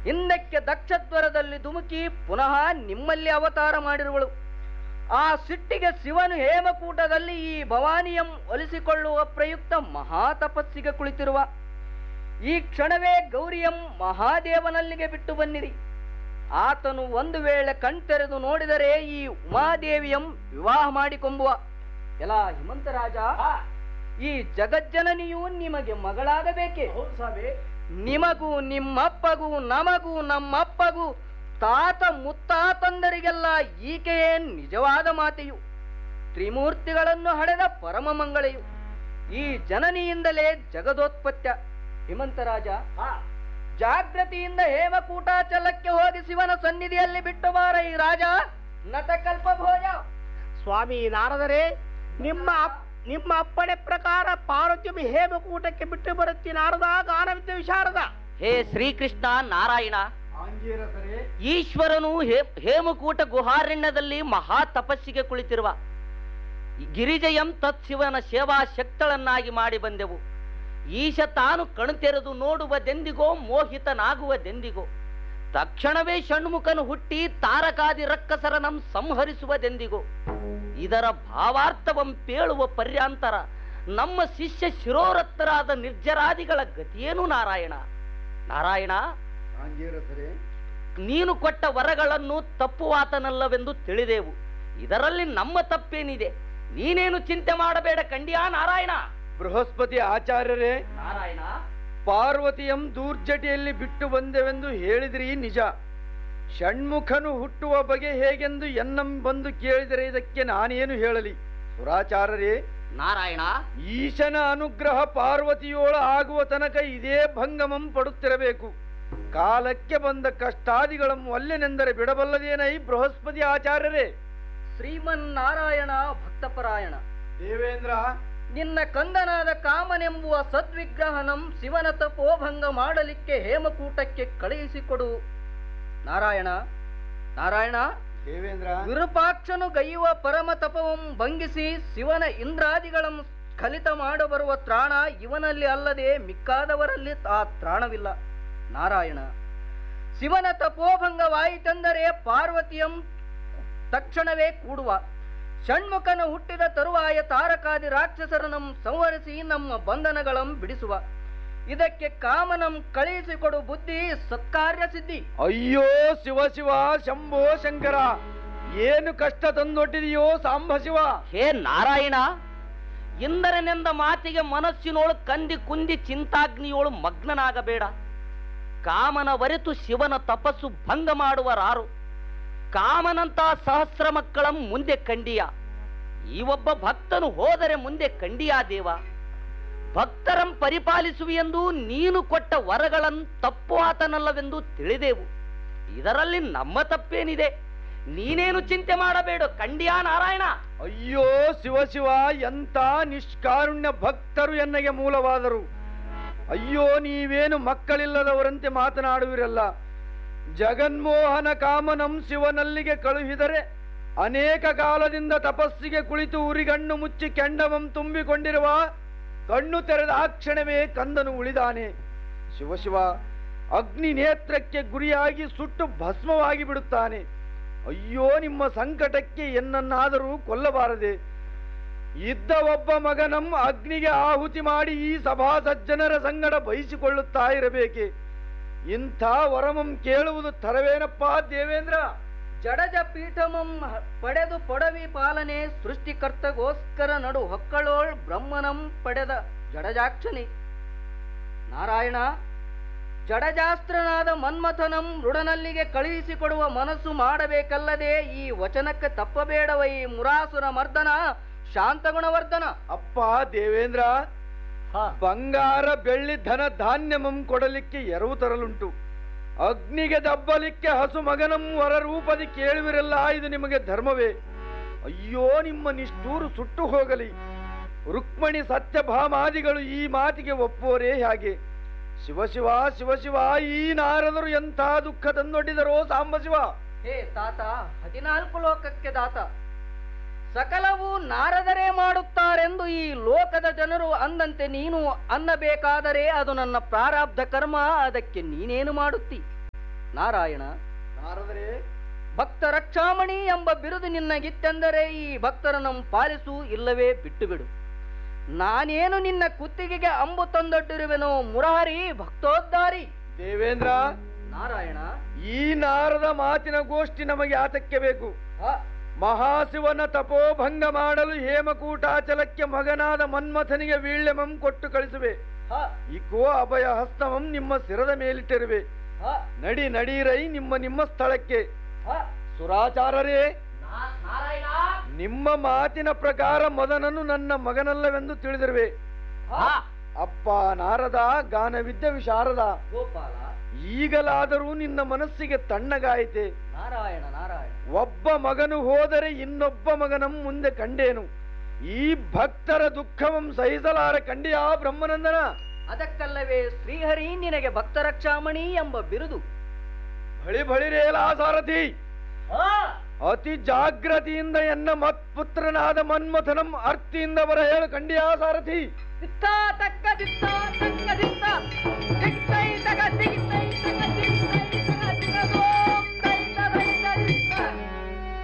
ಹಿಂದಕ್ಕೆ ದಕ್ಷದ್ವರದಲ್ಲಿ ಧುಮುಕಿ ಪುನಃ ನಿಮ್ಮಲ್ಲಿ ಅವತಾರ ಮಾಡಿರುವಳು ಆ ಸಿಟ್ಟಿಗೆ ಶಿವನು ಹೇಮಕೂಟದಲ್ಲಿ ಈ ಭವಾನಿಯಂ ಒಲಿಸಿಕೊಳ್ಳುವ ಪ್ರಯುಕ್ತ ಮಹಾ ತಪಸ್ಸಿಗೆ ಕುಳಿತಿರುವ ಈ ಕ್ಷಣವೇ ಗೌರಿಯಂ ಮಹಾದೇವನಲ್ಲಿಗೆ ಬಿಟ್ಟು ಬನ್ನಿರಿ ಆತನು ಒಂದು ವೇಳೆ ಕಣ್ತೆರೆದು ನೋಡಿದರೆ ಈ ಉಮಾದೇವಿಯಂ ವಿವಾಹ ಮಾಡಿಕೊಂಬುವ ಎಲ್ಲ ಹಿಮಂತರಾಜ ಈ ಜಗಜ್ಜನನಿಯು ನಿಮಗೆ ಮಗಳಾಗಬೇಕೆ ಹೌದು ಸ್ವಾಮಿ ನಿಮಗೂ ನಿಮ್ಮಪ್ಪಗೂ ನಮಗೂ ನಮ್ಮಪ್ಪಗೂ ತಾತ ಮುತ್ತಾತಂದರಿಗೆಲ್ಲ ಈಕೆಯೇ ನಿಜವಾದ ಮಾತೆಯು ತ್ರಿಮೂರ್ತಿಗಳನ್ನು ಹಡೆದ ಪರಮ ಮಂಗಳೆಯು ಈ ಜನನಿಯಿಂದಲೇ ಜಗದೋತ್ಪತ್ಯ ಹಿಮಂತರಾಜ ಹಾ ಜಾಗೃತಿಯಿಂದ ಹೇಮಕೂಟಾಚಲಕ್ಕೆ ಹೋಗಿ ಶಿವನ ಸನ್ನಿಧಿಯಲ್ಲಿ ಬಿಟ್ಟು ಬಾರ ಈ ರಾಜ ನಟಕಲ್ಪ ಭೋಜ ಸ್ವಾಮಿ ನಾರದರೆ ನಿಮ್ಮ ಅಪ್- ನಿಮ್ಮ ಅಪ್ಪಣೆ ಪ್ರಕಾರ ಪಾರ್ವತಿ ಹೇಮಕೂಟಕ್ಕೆ ಬಿಟ್ಟು ಬರುತ್ತಿ ನಾರದ ಗಾನವಿದ್ದ ವಿಶಾರದ ಹೇ ಶ್ರೀಕೃಷ್ಣ ನಾರಾಯಣ ಆಂಗೀರಸರೇ ಈಶ್ವರನು ಹೇ ಹೇಮಕೂಟ ಗುಹಾರಣ್ಯದಲ್ಲಿ ಮಹಾ ತಪಸ್ಸಿಗೆ ಕುಳಿತಿರುವ ಗಿರಿಜಯಂ ತತ್ಶಿವನ ಸೇವಾ ಶಕ್ತಳನ್ನಾಗಿ ಮಾಡಿ ಬಂದೆವು ಈಶ ತಾನು ಕಣ್ತೆರೆದು ನೋಡುವುದೆಂದಿಗೋ ಮೋಹಿತನಾಗುವುದೆಂದಿಗೋ ತಕ್ಷಣವೇ ಷಣ್ಮುಖನು ಹುಟ್ಟಿ ತಾರಕಾದಿ ರಕ್ಕಸರನಂ ಸಂಹರಿಸುವುದೆಂದಿಗೋ ಇದರ ಭಾವಾರ್ಥವಂ ಪೇಳುವ ಪರ್ಯಾಂತರ ನಮ್ಮ ಶಿಷ್ಯ ಶಿರೋರತ್ತರಾದ ನಿರ್ಜರಾದಿಗಳ ಗತಿಯೇನು ನಾರಾಯಣ ನಾರಾಯಣ ಆಂಗೀರಸರೇ ನೀನು ಕೊಟ್ಟ ವರಗಳನ್ನು ತಪ್ಪುವಾತನಲ್ಲವೆಂದು ತಿಳಿದೆವು ಇದರಲ್ಲಿ ನಮ್ಮ ತಪ್ಪೇನಿದೆ ನೀನೇನು ಚಿಂತೆ ಮಾಡಬೇಡ ಕಂಡಿಯಾ ನಾರಾಯಣ ಬೃಹಸ್ಪತಿ ಆಚಾರ್ಯರೇ ನಾರಾಯಣ ಪಾರ್ವತಿಯಂ ದೂರ್ಜಟಿಯಲ್ಲಿ ಬಿಟ್ಟು ಬಂದೆವೆಂದು ಹೇಳಿದ್ರಿ ನಿಜ ಷಣ್ಮುಖನು ಹುಟ್ಟುವ ಬಗೆ ಹೇಗೆಂದು ಎನ್ನಂ ಬಂದು ಕೇಳಿದರೆ ಇದಕ್ಕೆ ನಾನೇನು ಹೇಳಲಿ ಸುರಾಚಾರ್ಯರೇ ನಾರಾಯಣ ಈಶನ ಅನುಗ್ರಹ ಪಾರ್ವತಿಯೋಳ ಆಗುವ ತನಕ ಇದೇ ಭಂಗಮಂ ಪಡುತ್ತಿರಬೇಕು ಕಾಲಕ್ಕೆ ಬಂದ ಕಷ್ಟಾದಿಗಳಂ ಒಲ್ಲೆನೆಂದರೆ ಬಿಡಬಲ್ಲದೇನೈ ಬೃಹಸ್ಪತಿ ಆಚಾರ್ಯರೇ ಶ್ರೀಮನ್ನಾರಾಯಣ ಭಕ್ತಪರಾಯಣ ದೇವೇಂದ್ರ ನಿನ್ನ ಕಂದನಾದ ಕಾಮನೆಂಬುವ ಸದ್ವಿಗ್ರಹನಂ ಶಿವನ ತಪೋಭಂಗ ಮಾಡಲಿಕ್ಕೆ ಹೇಮಕೂಟಕ್ಕೆ ಕಳುಹಿಸಿಕೊಡು ನಾರಾಯಣ ನಾರಾಯಣ ದೇವೇಂದ್ರ ವಿರೂಪಾಕ್ಷನು ಗೈಯುವ ಪರಮ ತಪವಂ ಭಂಗಿಸಿ ಶಿವನ ಇಂದ್ರಾದಿಗಳಂ ಸ್ಖಲಿತ ಮಾಡಬರುವ ತ್ರಾಣ ಇವನಲ್ಲಿ ಅಲ್ಲದೆ ಮಿಕ್ಕಾದವರಲ್ಲಿ ಆ ತ್ರಾಣವಿಲ್ಲ ನಾರಾಯಣ ಶಿವನ ತಪೋಭಂಗವಾಯಿತೆಂದರೆ ಪಾರ್ವತಿಯಂ ತಕ್ಷಣವೇ ಕೂಡುವ ಷಣ್ಮುಖನ ಹುಟ್ಟಿದ ತರುವಾಯ ತಾರಕಾದಿ ರಾಕ್ಷಸರನಂ ಸಂಹರಿಸಿ ನಮ್ಮ ಬಂಧನಗಳಂ ಬಿಡಿಸುವ ಇದಕ್ಕೆ ಕಾಮನಂ ಕಳುಹಿಸಿಕೊಡು ಬುದ್ಧಿ ಸತ್ಕಾರ್ಯ ಸಿದ್ಧಿ ಅಯ್ಯೋ ಶಿವ ಶಿವ ಶಂಭೋ ಶಂಕರ ಏನು ಕಷ್ಟ ತಂದೊಡ್ಡಿದೆಯೋ ಸಾಂಬ ಶಿವ ಹೇ ನಾರಾಯಣ ಇಂದರನೆಂದ ಮಾತಿಗೆ ಮನಸ್ಸಿನೋಳು ಕಂದಿ ಕುಂದಿ ಚಿಂತಾಗ್ನಿಯೋಳು ಮಗ್ನನಾಗಬೇಡ ಕಾಮನ ವರೆತು ಶಿವನ ತಪಸ್ಸು ಭಂಗ ಮಾಡುವರಾರು ಕಾಮನಂತ ಸಹಸ್ರ ಮಕ್ಕಳ ಮುಂದೆ ಕಂಡಿಯ ಈ ಒಬ್ಬ ಭಕ್ತನು ಹೋದರೆ ಮುಂದೆ ಕಂಡಿಯಾ ದೇವ ಭಕ್ತರಂ ಪರಿಪಾಲಿಸುವೆಂದು ನೀನು ಕೊಟ್ಟ ವರಗಳನ್ನು ತಪ್ಪು ಆತನಲ್ಲವೆಂದು ತಿಳಿದೆವು ಇದರಲ್ಲಿ ನಮ್ಮ ತಪ್ಪೇನಿದೆ ನೀನೇನು ಚಿಂತೆ ಮಾಡಬೇಡ ಕಂಡಿಯಾ ನಾರಾಯಣ ಅಯ್ಯೋ ಶಿವ ಶಿವ ಎಂತ ನಿಷ್ಕಾರುಣ್ಯ ಭಕ್ತರು ಎನ್ನಗೆ ಮೂಲವಾದರು ಅಯ್ಯೋ ನೀವೇನು ಮಕ್ಕಳಿಲ್ಲದವರಂತೆ ಮಾತನಾಡುವಿರಲ್ಲ ಜಗನ್ಮೋಹನ ಕಾಮನಂ ಶಿವನಲ್ಲಿಗೆ ಕಳುಹಿದರೆ ಅನೇಕ ಕಾಲದಿಂದ ತಪಸ್ಸಿಗೆ ಕುಳಿತು ಉರಿಗಣ್ಣು ಮುಚ್ಚಿ ಕೆಂಡವಂ ತುಂಬಿಕೊಂಡಿರುವ ಕಣ್ಣು ತೆರೆದ ಆ ಕ್ಷಣವೇ ಕಂದನು ಉಳಿದಾನೆ ಶಿವ ಶಿವ ಅಗ್ನಿ ನೇತ್ರಕ್ಕೆ ಗುರಿಯಾಗಿ ಸುಟ್ಟು ಭಸ್ಮವಾಗಿ ಬಿಡುತ್ತಾನೆ ಅಯ್ಯೋ ನಿಮ್ಮ ಸಂಕಟಕ್ಕೆ ಎನ್ನನ್ನಾದರೂ ಕೊಲ್ಲಬಾರದೆ ಇದ್ದ ಒಬ್ಬ ಮಗನಂ ಅಗ್ನಿಗೆ ಆಹುತಿ ಮಾಡಿ ಈ ಸಭಾ ಸಜ್ಜನರ ಸಂಗಡ ಬಯಸಿಕೊಳ್ಳುತ್ತಾ ಇರಬೇಕೆ ಇಂಥ ವರಮಂ ಕೇಳುವುದು ತರವೇನಪ್ಪ ದೇವೇಂದ್ರ ಜಡಜ ಪೀಠಮಂ ಹ- ಪಡೆದು ಪೊಡವಿ ಪಾಲನೆ ಸೃಷ್ಟಿಕರ್ತಗೋಸ್ಕರ ನಡು ಹೊಕ್ಕಳೋಳ್ ಬ್ರಹ್ಮನಂ ಪಡೆದ ಜಡಜಾಕ್ಷನಿ ನಾರಾಯಣ ಜಡಜಾಸ್ತ್ರನಾದ ಮನ್ಮಥನಂ ಋಡನಲ್ಲಿಗೆ ಕಳುಹಿಸಿಕೊಡುವ ಮನಸ್ಸು ಮಾಡಬೇಕಲ್ಲದೆ ಈ ವಚನಕ್ಕೆ ತಪ್ಪಬೇಡವ ಈ ಮುರಾಸುರ ಮರ್ದನ ಶಾಂತಗುಣವರ್ಧನ ಅಪ್ಪ ದೇವೇಂದ್ರ ಹಾ ಬಂಗಾರ ಬೆಳ್ಳಿ ಧನ ಧಾನ್ಯಮಂ ಕೊಡಲಿಕ್ಕೆ ಎರವು ತರಲುಂಟು ಅಗ್ನಿಗೆ ದಬ್ಬಲಿಕ್ಕೆ ಹಸು ಮಗನಂ ವರ ರೂಪದಿ ಕೇಳುವಿರಲ್ಲ ಇದು ನಿಮಗೆ ಧರ್ಮವೇ ಅಯ್ಯೋ ನಿಮ್ಮ ನಿಷ್ಠೂರು ಸುಟ್ಟು ಹೋಗಲಿ ರುಕ್ಮಣಿ ಸತ್ಯಭಾಮಾದಿಗಳು ಈ ಮಾತಿಗೆ ಒಪ್ಪೋರೇ ಹಾಗೆ ಶಿವ ಶಿವ ಶಿವ ಶಿವ ಈ ನಾರದರು ಎಂಥ ದುಃಖ ತಂದೊಡ್ಡಿದರೋ ಸಾಂಬ ಶಿವ ಹೇ ತಾತ ಹದಿನಾಲ್ಕು ಲೋಕಕ್ಕೆ ದಾತ ಸಕಲವು ನಾರದರೇ ಮಾಡುತ್ತಾರೆಂದು ಈ ಲೋಕದ ಜನರು ಅಂದಂತೆ ನೀನು ಅನ್ನಬೇಕಾದರೆ ಅದು ನನ್ನ ಪ್ರಾರಬ್ಧ ಕರ್ಮ ಅದಕ್ಕೆ ನೀನೇನು ಮಾಡುತ್ತಿ ನಾರಾಯಣ ನಾರದರೆ ಭಕ್ತ ರಕ್ಷಾಮಣಿ ಎಂಬ ಬಿರುದು ನಿನ್ನಗಿತ್ತೆಂದರೆ ಈ ಭಕ್ತರನ್ನು ಪಾಲಿಸು ಇಲ್ಲವೇ ಬಿಟ್ಟು ಬಿಡು ನಾನೇನು ನಿನ್ನ ಕುತ್ತಿಗೆಗೆ ಅಂಬು ತಂದೊಡ್ಡಿರುವೆನೋ ಮುರಾರಿ ಭಕ್ತೋದ್ಧಾರಿ ದೇವೇಂದ್ರ ನಾರಾಯಣ ಈ ನಾರದ ಮಾತಿನ ಗೋಷ್ಠಿ ನಮಗೆ ಆತಕ್ಕೆ ಬೇಕು ಆ, ಮಹಾಶಿವನ ತಪೋಭಂಗ ಮಾಡಲು ಹೇಮಕೂಟಾಚಲಕ್ಕೆ ಮಗನಾದ ಮನ್ಮಥನಿಗೆ ವೀಳ್ಯಮಂ ಕೊಟ್ಟು ಕಳಿಸುವೆ ಆ, ಇಕೋ ಅಭಯ ಹಸ್ತಮಂ ನಿಮ್ಮ ಶಿರದ ಮೇಲಿಟ್ಟಿರುವೆ ಆ, ನಡಿ ನಡೀರೈ ನಿಮ್ಮ ನಿಮ್ಮ ಸ್ಥಳಕ್ಕೆ ಆ. ಸುರಾಚಾರರೇ ನಾ- ನಾರಾಯಣ ನಿಮ್ಮ ಮಾತಿನ ಪ್ರಕಾರ ಮದನನು ನನ್ನ ಮಗನಲ್ಲವೆಂದು ತಿಳಿದಿರುವೆ ಹಾ ಅಪ್ಪ ನಾರದ ಗಾನವಿದ್ಯ ವಿಶಾರದ ಗೋಪಾಲ ಈಗಲಾದರೂ ನಿನ್ನ ಮನಸ್ಸಿಗೆ ತಣ್ಣಗಾಯಿತೆ ನಾರಾಯಣ ನಾರಾಯಣ ಒಬ್ಬ ಮಗನು ಹೋದರೆ ಇನ್ನೊಬ್ಬ ಮಗನಂ ಮುಂದೆ ಕಂಡೇನು ಈ ಭಕ್ತರ ದುಃಖವಂ ಸಹಿಸಲಾರ ಕಂಡಿಯಾ ಬ್ರಹ್ಮನಂದನ ಅದಕ್ಕಲ್ಲವೇ ಶ್ರೀಹರಿ ನಿನಗೆ ಭಕ್ತರಕ್ಷಾಮಣಿ ಎಂಬ ಬಿರುದು ಬಳಿ ಬಳಿರೇಲ ಸಾರಥಿ ಹಾ ಅತಿ ಜಾಗ್ರತೆಯಿಂದ ಎನ್ನ ಮತ್ಪುತ್ರನಾದ ಮನ್ಮಥನಂ ಅರ್ತಿಯಿಂದ ಬರ ಹೇಳು ಕಂಡಿಯಾ ಸಾರಥಿ ದಿತ್ತ ತಕ್ಕ ದಿತ್ತ ತಕ್ಕ ದಿತ್ತ ದಿಕ್ಕೈ ತಗ ದಿಗಿತ್ತೈ